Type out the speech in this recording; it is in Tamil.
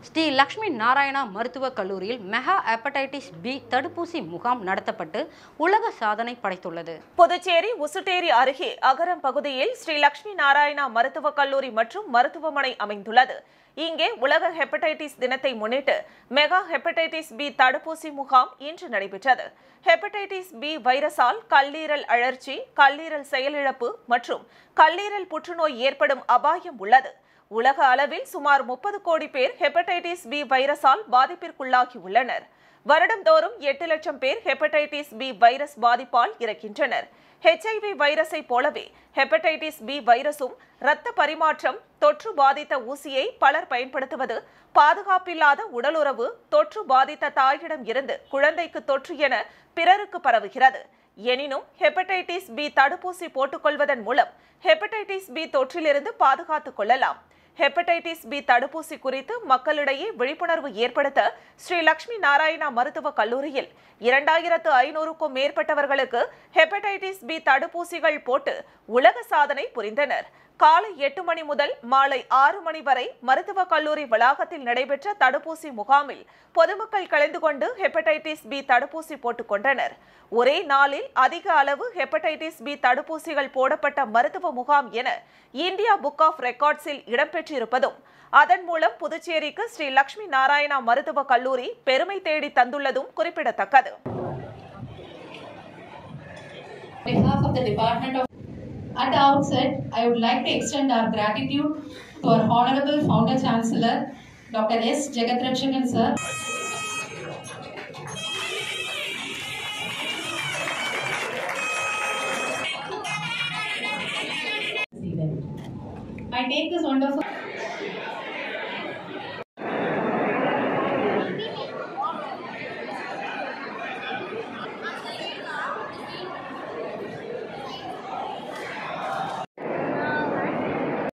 ஸ்ரீ லக்ஷ்மி நாராயணா மருத்துவக் கல்லூரியில் மெகா ஹெப்படைட்டிஸ் பி தடுப்பூசி முகாம் நடத்தப்பட்டு உலக சாதனை படைத்துள்ளது புதுச்சேரி உசுட்டேரி அருகே அகரம் பகுதியில் ஸ்ரீ லட்சுமி நாராயணா மருத்துவக் கல்லூரி மற்றும் மருத்துவமனை அமைந்துள்ளது இங்கே உலக ஹெப்படைட்டிஸ் தினத்தை முன்னிட்டு மெகா ஹெப்படைட்டிஸ் பி தடுப்பூசி முகாம் இன்று நடைபெற்றது ஹெப்படைட்டிஸ் பி வைரஸால் கல்லீரல் அழற்சி கல்லீரல் செயலிழப்பு மற்றும் கல்லீரல் புற்றுநோய் ஏற்படும் அபாயம் உள்ளது உலக அளவில் சுமார் முப்பது கோடி பேர் ஹெப்படைட்டிஸ் பி வைரஸால் பாதிப்பிற்குள்ளாகி உள்ளனர் வருடந்தோறும் எட்டு லட்சம் பேர் ஹெப்படைட்டிஸ் பி வைரஸ் பாதிப்பால் இறக்கின்றனர் ஹெச்ஐவி வைரஸை போலவே ஹெப்படைட்டிஸ் பி வைரஸும் இரத்த பரிமாற்றம் தொற்று பாதித்த ஊசியை பலர் பயன்படுத்துவது பாதுகாப்பில்லாத உடலுறவு தொற்று பாதித்த தாயிடம் இருந்து குழந்தைக்கு தொற்று என பிறருக்கு பரவுகிறது எனினும் ஹெப்படைட்டிஸ் பி தடுப்பூசி போட்டுக்கொள்வதன் மூலம் ஹெப்படைட்டிஸ் பி தொற்றிலிருந்து பாதுகாத்துக் கொள்ளலாம் ஹெப்படைட்டிஸ் பி தடுப்பூசி குறித்து மக்களிடையே விழிப்புணர்வு ஏற்படுத்த ஸ்ரீ லட்சுமி நாராயணா மருத்துவக் கல்லூரியில் இரண்டாயிரத்து ஐநூறுக்கும் மேற்பட்டவர்களுக்கு ஹெப்படைட்டிஸ் பி தடுப்பூசிகள் போட்டு உலக சாதனை புரிந்தனர் காலை எட்டு மணி முதல் மாலை ஆறு மணி வரை மருத்துவக் கல்லூரி வளாகத்தில் நடைபெற்ற தடுப்பூசி முகாமில் பொதுமக்கள் கலந்து கொண்டு ஹெப்படைட்டிஸ் பி தடுப்பூசி போட்டுக் கொண்டனர் ஒரே நாளில் அதிக அளவு ஹெப்படைட்டிஸ் பி தடுப்பூசிகள் போடப்பட்ட மருத்துவ முகாம் என இந்தியா புக் ஆஃப் ரெக்கார்ட்ஸில் இடம்பெற்றிருப்பதும் அதன் மூலம் புதுச்சேரிக்கு ஸ்ரீ லட்சுமி நாராயணா மருத்துவக் கல்லூரி பெருமை தேடி தந்துள்ளதும் குறிப்பிடத்தக்கது behalf of the Department of At the outset, I would like to extend our gratitude to our Honorable Founder Chancellor, Dr. S. Jagatrakshakan sir. I take this wonderful